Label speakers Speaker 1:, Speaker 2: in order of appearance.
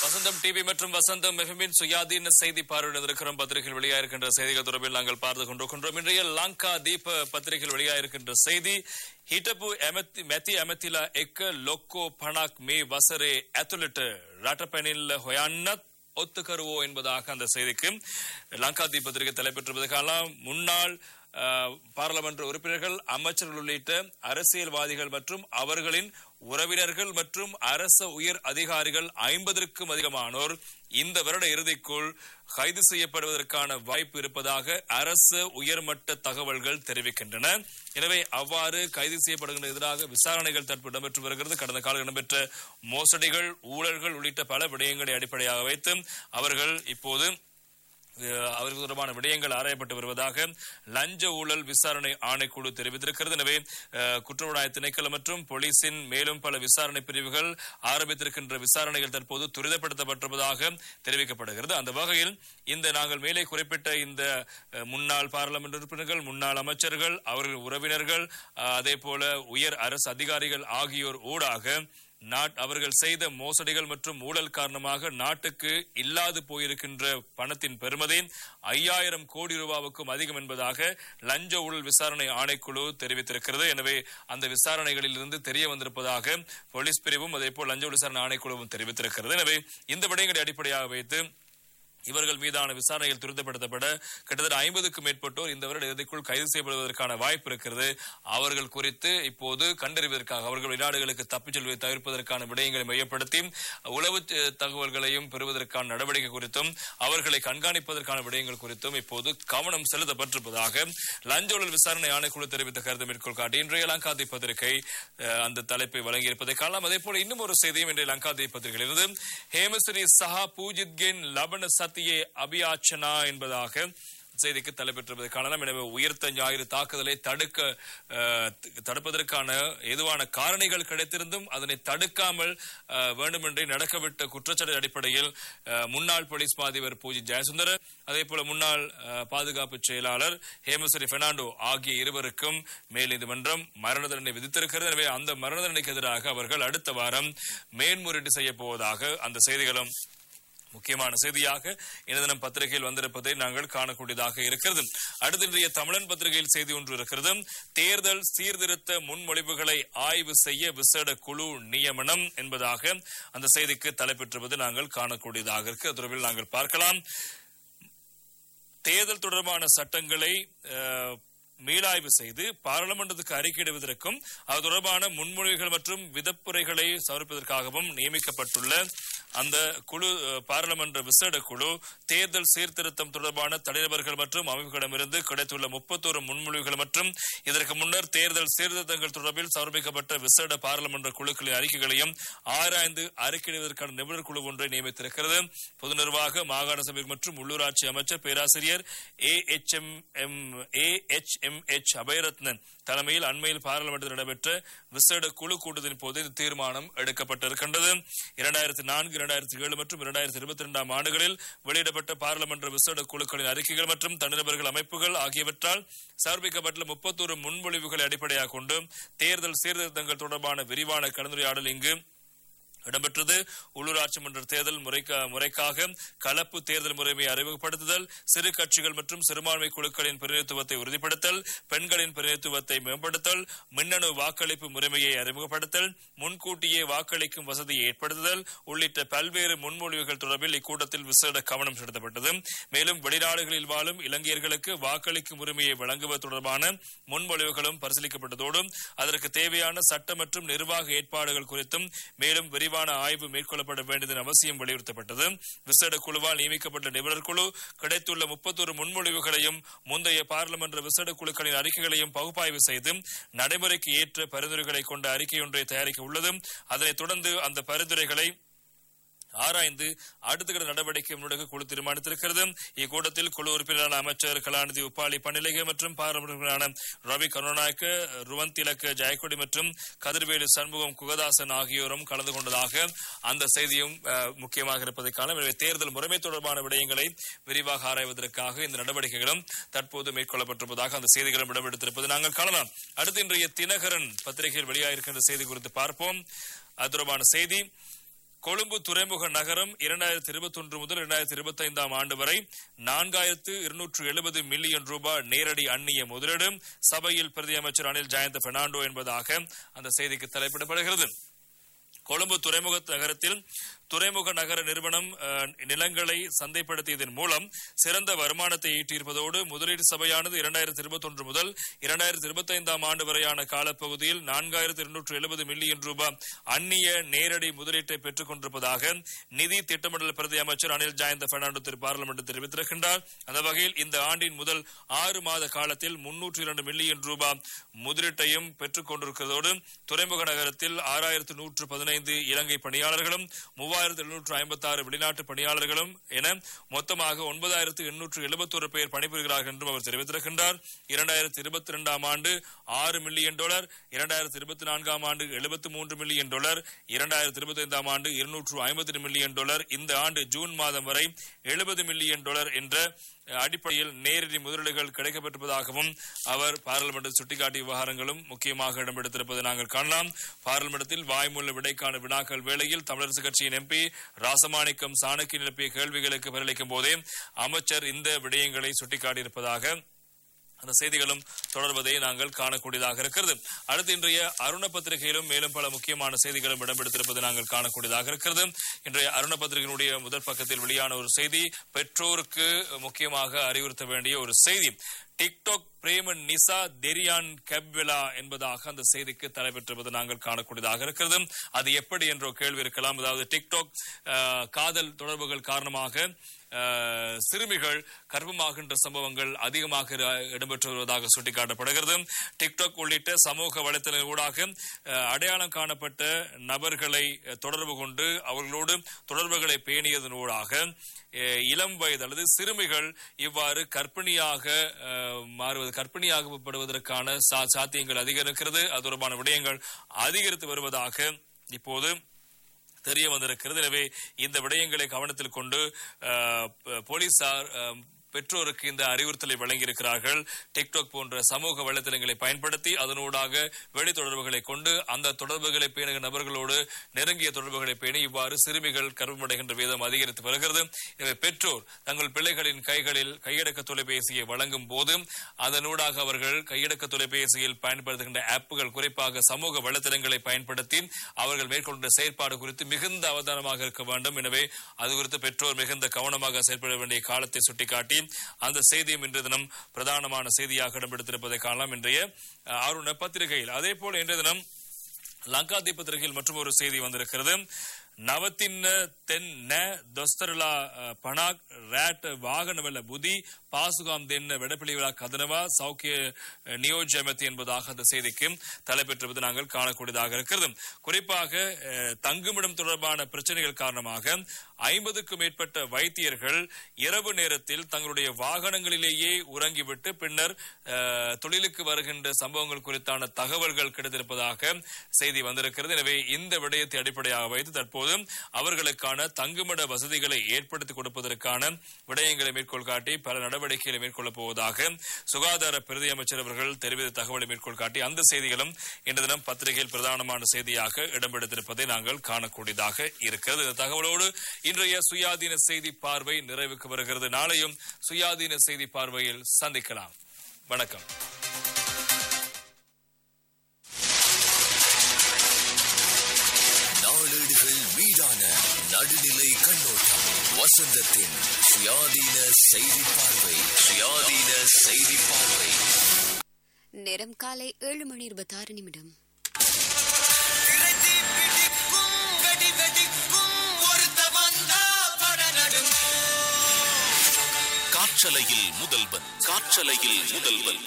Speaker 1: வசந்தம் TV மற்றும் வசந்தம் எஃப்எம்மின் சுயாதீன செய்தி பார்வையிட இருக்கிறோம் பத்திரிகையில் வெளியாயிருக்கின்ற செய்திகள் தொடர்பில் நாங்கள் பார்த்து கொண்டிருக்கின்றோம் இன்றைய லங்கா தீப பத்திரிகையில் வெளியாயிருக்கின்ற செய்தி හිටපු ඇමති මැති ඇමතිලා එක ලොක්කෝ පණක් මේ වසරේ ඇතුළට රටපැනිල්ල හොයන්නත් ஒத்துக்கருவோ என்பதாக அந்த செய்திக்கு லங்காதீப் பத்திரிகை தலைப்பெற்றிருப்பதற்கான முன்னாள் அஹ், பாராளுமன்ற உறுப்பினர்கள் அமைச்சர்கள் உள்ளிட்ட அரசியல்வாதிகள் மற்றும் அவர்களின் உறவினர்கள் மற்றும் அரச உயர் அதிகாரிகள் ஐம்பதற்கும் அதிகமானோர் இந்த வருட இறுதிக்குள் கைது செய்யப்படுவதற்கான வாய்ப்பு இருப்பதாக அரசு உயர்மட்ட தகவல்கள் தெரிவிக்கின்றன எனவே அவ்வாறு கைது செய்யப்படுகின்ற எதிராக விசாரணைகள் தற்போது இடம்பெற்று வருகிறது கடந்த காலம் இடம்பெற்ற மோசடிகள் ஊழல்கள் உள்ளிட்ட பல விடயங்களை அடிப்படையாக வைத்து அவர்கள் இப்போது அஹ், அவர்கள் தொடர்பான விடயங்கள் ஆராயப்பட்டு வருவதாக லஞ்ச ஊழல் விசாரணை ஆணைக்குழு தெரிவித்திருக்கிறது எனவே அஹ், குற்றப்புலனாய்வு திணைக்களம் மற்றும் போலீசின் மேலும் பல விசாரணை பிரிவுகள் ஆரம்பித்திருக்கின்ற விசாரணைகள் தற்போது துரிதப்படுத்தப்பட்டிருப்பதாக தெரிவிக்கப்படுகிறது அந்த வகையில் இந்த நாங்கள் மேலே குறிப்பிட்ட இந்த அஹ், முன்னாள் பாராளுமன்ற உறுப்பினர்கள் முன்னாள் அமைச்சர்கள் அவர்கள் உறவினர்கள் அஹ், அதே போல உயர் அரசு அதிகாரிகள் ஆகியோர் ஊடாக நாட் அவர்கள் செய்த மோசடிகள் மற்றும் ஊழல் காரணமாக நாட்டுக்கு இல்லாது போயிருக்கின்ற பணத்தின் பெறுமதி ஐயாயிரம் கோடி ரூபாவுக்கும் அதிகம் என்பதாக லஞ்ச ஊழல் விசாரணை ஆணைக்குழு தெரிவித்திருக்கிறது எனவே அந்த விசாரணைகளில் இருந்து தெரிய வந்திருப்பதாக போலீஸ் பிரிவும் அதே போல் லஞ்ச ஊழல் விசாரணை ஆணைக்குழுவும் தெரிவித்திருக்கிறது எனவே இந்த விடயங்களை அடிப்படையாக வைத்து இவர்கள் மீதான விசாரணைகள் துரிதப்படுத்தப்பட கிட்டத்தட்ட ஐம்பதுக்கும் மேற்பட்டோர் இந்த வருட இறுதிக்குள் கைது செய்யப்படுவதற்கான வாய்ப்பு இருக்கிறது அவர்கள் குறித்து இப்போது கண்டறிவதற்காக அவர்கள் வெளிநாடுகளுக்கு தப்பிச் செல்வதை தவிர்ப்பதற்கான விடயங்களை மையப்படுத்தி உளவு அஹ், தகவல்களையும் பெறுவதற்கான நடவடிக்கை குறித்தும் அவர்களை கண்காணிப்பதற்கான விடயங்கள் குறித்தும் இப்போது கவனம் செலுத்தப்பட்டிருப்பதாக லஞ்ச ஊழல் விசாரணை ஆணைக்குழு தெரிவித்த கருத்து மேற்கோள் காட்டி இன்றைய லங்காதி பத்திரிகை அஹ், அந்த தலைப்பை வழங்கியிருப்பதை காணலாம் அதே போல இன்னும் ஒரு செய்தியும் இன்றைய லங்காதி பத்திரிகையிலிருந்து ஹேமஸ்ரீ சஹா பூஜித்கேன் லபன சத்தியே அபியாச்சனா என்பதாக செய்திக்கு தலைப்பெற்றிருப்பதை காணலாம் எனவே உயிர்த்த ஞாயிறு தாக்குதலை தடுக்க அஹ், த- தடுப்பதற்கான எதுவான காரணிகள் கிடைத்திருந்தும் அதனை தடுக்காமல் அஹ், வேண்டுமென்றே நடக்கவிட்ட குற்றச்சாட்டு அடிப்படையில் அஹ், முன்னாள் போலீஸ் மா அதிபர் பூஜி ஜெயசுந்தர் அதே போல முன்னாள் அஹ், பாதுகாப்பு செயலாளர் ஹேமஸ்ரீ பெர்னாண்டோ ஆகிய இருவருக்கும் மேல்நீதிமன்றம் மரண தண்டனை விதித்திருக்கிறது எனவே அந்த மரண தண்டனைக்கு எதிராக அவர்கள் அடுத்த வாரம் மேன்முறையீடு செய்ய போவதாக அந்த செய்திகளும் முக்கியமான செய்தியாக இந்த தினம் பத்திரிகையில் வந்திருப்பதை நாங்கள் காணக்கூடியதாக இருக்கிறது அடுத்து இன்றைய தமிழன் பத்திரிகையில் செய்தி ஒன்று இருக்கிறது தேர்தல் சீர்திருத்த முன்மொழிவுகளை ஆய்வு செய்ய விசேட குழு நியமனம் என்பதாக அந்த செய்திக்கு தலைப்பெற்றுவது நாங்கள் காணக்கூடியதாக இருக்கு அது தொடர்பில் நாங்கள் பார்க்கலாம் தேர்தல் தொடர்பான சட்டங்களை அஹ், மீளாய்வு செய்து பாராளுமன்றத்துக்கு அறிக்கையிடுவதற்கும் அது தொடர்பான முன்மொழிவுகள் மற்றும் விதப்புரைகளை சமர்ப்பதற்காகவும் நியமிக்கப்பட்டுள்ள அந்த குழு அஹ், பாராளுமன்ற விசேட குழு தேர்தல் சீர்திருத்தம் தொடர்பான தனிநபர்கள் மற்றும் அமைப்புகளிடமிருந்து கிடைத்துள்ள முப்பத்தோரு முன்மொழிவுகள் மற்றும் இதற்கு முன்னர் தேர்தல் சீர்திருத்தங்கள் தொடர்பில் சமர்ப்பிக்கப்பட்ட விசேட பாராளுமன்ற குழுக்களின் அறிக்கைகளையும் ஆராய்ந்து அறிக்கையிடுவதற்கான நிபுணர் குழு ஒன்றை நியமித்திருக்கிறது பொது நிர்வாக மாகாண சபை மற்றும் உள்ளூராட்சி அமைச்சர் பேராசிரியர் A H M M A H M H Abayarathnan தலைமையில் அண்மையில் பாராளுமன்றத்தில் நடைபெற்ற விசேட குழு கூட்டத்தின் போது இந்த தீர்மானம் எடுக்கப்பட்டிருக்கின்றது இரண்டாயிரத்தி நான்கு இரண்டாயிரத்தி ஏழு மற்றும் இரண்டாயிரத்தி இருபத்தி இரண்டாம் ஆண்டுகளில் வெளியிடப்பட்ட பாராளுமன்ற விசேட குழுக்களின் அறிக்கைகள் மற்றும் தனிநபர்கள் அமைப்புகள் ஆகியவற்றால் சமர்ப்பிக்கப்பட்டுள்ள முப்பத்தோரு முன்மொழிவுகளை அடிப்படையாக கொண்டு தேர்தல் சீர்திருத்தங்கள் தொடர்பான விரிவான கலந்துரையாடல் இங்கு இடம்பெற்றது உள்ளூராட்சி மன்ற தேர்தல் முறைக்க- முறைக்காக கலப்பு தேர்தல் முறைமையை அறிமுகப்படுத்துதல் சிறு கட்சிகள் மற்றும் சிறுபான்மை குழுக்களின் பிரதிநிதித்துவத்தை உறுதிப்படுத்தல் பெண்களின் பிரதிநிதித்துவத்தை மேம்படுத்தல் மின்னணு வாக்களிப்பு முறைமையை அறிமுகப்படுத்தல் முன்கூட்டியே வாக்களிக்கும் வசதியை ஏற்படுத்துதல் உள்ளிட்ட பல்வேறு முன்மொழிவுகள் தொடர்பில் இக்கூட்டத்தில் விசேட கவனம் செலுத்தப்பட்டது மேலும் வெளிநாடுகளில் வாழும் இலங்கையர்களுக்கு வாக்களிக்கும் உரிமையை வழங்குவது தொடர்பான முன்மொழிவுகளும் பரிசீலிக்கப்பட்டதோடு அதற்கு தேவையான சட்ட மற்றும் நிர்வாக ஏற்பாடுகள் குறித்தும் மேலும் விரிவான ஆய்வு மேற்கொள்ளப்பட வேண்டியதன் அவசியம் வலியுறுத்தப்பட்டது விசேட குழுவால் நியமிக்கப்பட்ட நிபுணர் குழு கிடைத்துள்ள முப்பத்தொரு முன்மொழிவுகளையும் முந்தைய பாராளுமன்ற விசேட குழுக்களின் அறிக்கைகளையும் பகுப்பாய்வு செய்து நடைமுறைக்கு ஏற்ற பரிந்துரைகளை கொண்ட அறிக்கை ஒன்றை தயாரிக்க உள்ளது அதனைத் தொடர்ந்து அந்த பரிந்துரைகளை ஆராய்ந்து அடுத்த கட்ட நடவடிக்கை முன்னெடுக்க குழு தீர்மானித்திருக்கிறது இக்கூட்டத்தில் குழு உறுப்பினரான அமைச்சர் கலாநிதி உப்பாலி பணிலகை மற்றும் பாராளுமன்ற ரவி கருணாநாயக்க ருவந்திலக்க ஜெயக்கொடி மற்றும் கதிர்வேலு சண்முகம் குகதாசன் ஆகியோரும் கலந்து கொண்டதாக அந்த செய்தியும் அஹ், முக்கியமாக இருப்பதை காண எனவே தேர்தல் முறைமை தொடர்பான விடயங்களை விரிவாக ஆராய்வதற்காக இந்த நடவடிக்கைகளும் தற்போது மேற்கொள்ளப்பட்டிருப்பதாக அந்த செய்திகளும் இடம்பெடுத்திருப்பது நாங்கள் காணலாம் அடுத்து இன்றைய தினகரன் பத்திரிகையில் வெளியாகிருக்கின்ற செய்தி குறித்து பார்ப்போம் அது தொடர்பான செய்தி கொழும்பு துறைமுக நகரம் இரண்டாயிரத்தி இருபத்தி ஒன்று முதல் இரண்டாயிரத்தி இருபத்தி ஐந்தாம் ஆண்டு வரை நான்காயிரத்து இருநூற்று எழுபது மில்லியன் ரூபாய் நேரடி அந்நிய முதலீடு சபையில் பிரதி அமைச்சர் அனில் ஜெயந்த பெர்னாண்டோ என்பதாக அந்த செய்திக்கு தலைப்பிடப்படுகிறது கொழும்பு துறைமுக நகரத்தில் துறைமுக நகர நிறுவனம் அஹ், நிலங்களை சந்தைப்படுத்தியதன் மூலம் சிறந்த வருமானத்தை ஈட்டியிருப்பதோடு முதலீடு சபையானது இரண்டாயிரத்தி இருபத்தி ஒன்று முதல் இரண்டாயிரத்தி இருபத்தி ஐந்தாம் ஆண்டு வரையான காலப்பகுதியில் நான்காயிரத்தி இருநூற்று எழுபது மில்லியன் ரூபாய் அந்நிய நேரடி முதலீட்டை பெற்றுக் கொண்டிருப்பதாக நிதி திட்டமிடல் பிரதி அமைச்சர் அனில் ஜாயந்த பெர்னாண்டோ திரு பார்லிமெண்ட் தெரிவித்திருக்கின்றார் அந்த வகையில் இந்த ஆண்டின் முதல் ஆறு மாத காலத்தில் முன்னூற்று இரண்டு மில்லியன் ரூபாய் முதலீட்டையும் பெற்றுக் கொண்டிருக்கிறதோடு துறைமுக நகரத்தில் ஆறாயிரத்து நூற்று பதினைந்து இலங்கை பணியாளர்களும் மூவாயிரத்து எழுநூற்று ஐம்பத்தி ஆறு வெளிநாட்டு பணியாளர்களும் என மொத்தமாக ஒன்பதாயிரத்து எண்ணூற்று எழுபத்தொரு பேர் பணிபுரிகிறார்கள் என்றும் அவர் தெரிவித்திருக்கின்றார் இரண்டாயிரத்தி இருபத்தி இரண்டாம் ஆண்டு ஆறு மில்லியன் டாலர் இரண்டாயிரத்தி இருபத்தி நான்காம் ஆண்டு எழுபத்தி மூன்று மில்லியன் டாலர் இரண்டாயிரத்தி இருபத்தி ஐந்தாம் ஆண்டு இருநூற்று ஐம்பத்தி மில்லியன் டாலர் இந்த ஆண்டு ஜூன் மாதம் வரை எழுபது மில்லியன் டாலர் என்ற அடிப்படையில் நேரடி முதலீடுகள் கிடைக்கப்பட்டிருப்பதாகவும் அவர் பாராளுமன்றத்தில் சுட்டிக்காட்டிய விவகாரங்களும் முக்கியமாக இடம்பெடுத்திருப்பதை நாங்கள் காணலாம் பாராளுமன்றத்தில் வாய்மூல விடைக்கான வினாக்கள் வேளையில் தமிழரசு கட்சியின் எம்பி ராசமாணிக்கம் சாணக்கி நிரப்பிய கேள்விகளுக்கு பதிலளிக்கும் போதே அமைச்சர் இந்த விடயங்களை சுட்டிக்காட்டியிருப்பதாக அந்த செய்திகளும் தொடர்வதை நாங்கள் காணக்கூடியதாக இருக்கிறது அடுத்து இன்றைய அருண பத்திரிகையிலும் மேலும் பல முக்கியமான செய்திகளும் இடம்பெடுத்திருப்பதை நாங்கள் காணக்கூடியதாக இருக்கிறது இன்றைய அருண பத்திரிகையினுடைய முதல் பக்கத்தில் வெளியான ஒரு செய்தி பெற்றோருக்கு முக்கியமாக அறிவுறுத்த வேண்டிய ஒரு செய்தி டிக்டாக் பிரேமன் நிசா தெரியான் கெப்விலா என்பதாக அந்த செய்திக்கு தலைப்பெற்றிருப்பது நாங்கள் காணக்கூடியதாக இருக்கிறது அது எப்படி என்ற ஒரு கேள்வி இருக்கலாம் அதாவது டிக்டாக் அஹ், காதல் தொடர்புகள் காரணமாக அஹ், சிறுமிகள் கர்ப்பமாகின்ற சம்பவங்கள் அதிகமாக இட- இடம்பெற்று வருவதாக சுட்டிக்காட்டப்படுகிறது டிக்டாக் உள்ளிட்ட சமூக வலைத்தள ஊடாக அஹ், அடையாளம் காணப்பட்ட நபர்களை அஹ், தொடர்பு கொண்டு அவர்களோடு தொடர்புகளை பேணியதன் ஊடாக அஹ், இளம் வயது அல்லது சிறுமிகள் இவ்வாறு கர்ப்பிணியாக அஹ், மாறுவது கர்ப்பிணியாகப்படுவதற்கான சா- சாத்தியங்கள் அதிகரிக்கிறது அது தொடர்பான விடயங்கள் அதிகரித்து வருவதாக இப்போது தெரிய வந்திருக்கிறது எனவே இந்த விடயங்களை கவனத்தில் கொண்டு அஹ், ப- போலீசார் அஹ், பெற்றோருக்கு இந்த அறிவுறுத்தலை வழங்கியிருக்கிறார்கள் டிக்டாக் போன்ற சமூக வலைத்தளங்களை பயன்படுத்தி அதனூடாக வெளி தொடர்புகளை கொண்டு அந்த தொடர்புகளை பேணுகிற நபர்களோடு நெருங்கிய தொடர்புகளை பேணி இவ்வாறு சிறுமிகள் கருவமடைகின்ற வீதம் அதிகரித்து வருகிறது எனவே பெற்றோர் தங்கள் பிள்ளைகளின் கைகளில் கையடக்க தொலைபேசியை வழங்கும் போது அதனூடாக அவர்கள் கையடக்க தொலைபேசியில் பயன்படுத்துகின்ற ஆப்புகள் குறிப்பாக சமூக வலைத்தளங்களை பயன்படுத்தி அவர்கள் மேற்கொண்ட செயற்பாடு குறித்து மிகுந்த அவதானமாக இருக்க வேண்டும் எனவே அது குறித்து பெற்றோர் மிகுந்த கவனமாக செயல்பட வேண்டிய காலத்தை சுட்டிக்காட்டி அந்த செய்தியும் இன்றைய தினம் பிரதானமான செய்தியாக இடம்பெடுத்திருப்பதை காணலாம் இன்றைய அஹ், ஆருண பத்திரிகையில் அதே போல இன்றைய தினம் லங்கா பத்திரிகையில் மற்றும் ஒரு செய்தி வந்திருக்கிறது நவத்தின்ன தென் ந ದೊಸ್ತರಲ ಪಣಾಕ್ ರ್ಯಾಟ್ ವಾಹನವೆಲ್ಲ ಬುದಿ பாசுகாம் தென்ன வெடப்பிலிவிழா கதனவா சௌக்கிய அஹ், நியோஜ்யமதி என்பதாக அந்த செய்திக்கு தலைப்பெற்றிருப்பது நாங்கள் காணக்கூடியதாக இருக்கிறது குறிப்பாக அஹ், தங்குமிடம் தொடர்பான பிரச்சனைகள் காரணமாக ஐம்பதுக்கும் மேற்பட்ட வைத்தியர்கள் இரவு நேரத்தில் தங்களுடைய வாகனங்களிலேயே உறங்கிவிட்டு பின்னர் அஹ், தொழிலுக்கு வருகின்ற சம்பவங்கள் குறித்தான தகவல்கள் கிடைத்திருப்பதாக செய்தி வந்திருக்கிறது எனவே இந்த விடயத்தை அடிப்படையாக வைத்து தற்போது அவர்களுக்கான தங்குமிட வசதிகளை ஏற்படுத்தி கொடுப்பதற்கான விடயங்களை மேற்கோள் காட்டி பல நடவடிக்கைகளை மேற்கொள்ளப் போவதாக சுகாதார பிரதி அமைச்சர் அவர்கள் தெரிவித்த தகவலை மேற்கோள் காட்டி அந்த செய்திகளும் இன்று தினம் பத்திரிகையில் பிரதானமான செய்தியாக இடம்பெடுத்திருப்பதை நாங்கள் காணக்கூடியதாக இருக்கிறது இந்த தகவலோடு இன்றைய சுயாதீன செய்தி பார்வை நிறைவுக்கு வருகிறது நாளையும் சுயாதீன செய்தி பார்வையில் சந்திக்கலாம் வணக்கம்
Speaker 2: நாளேடுகள் மீதான நடுநிலை கண்ணோட்டம் வசந்தத்தின் சுயாதீன செய்தி பார்வை சுயாதீன செய்தி பார்வை
Speaker 3: நேரம் காலை ஏழு மணி இருபத்தாறு நிமிடம்
Speaker 2: காற்றலையில் முதல்வன் காற்றலையில் முதல்வன்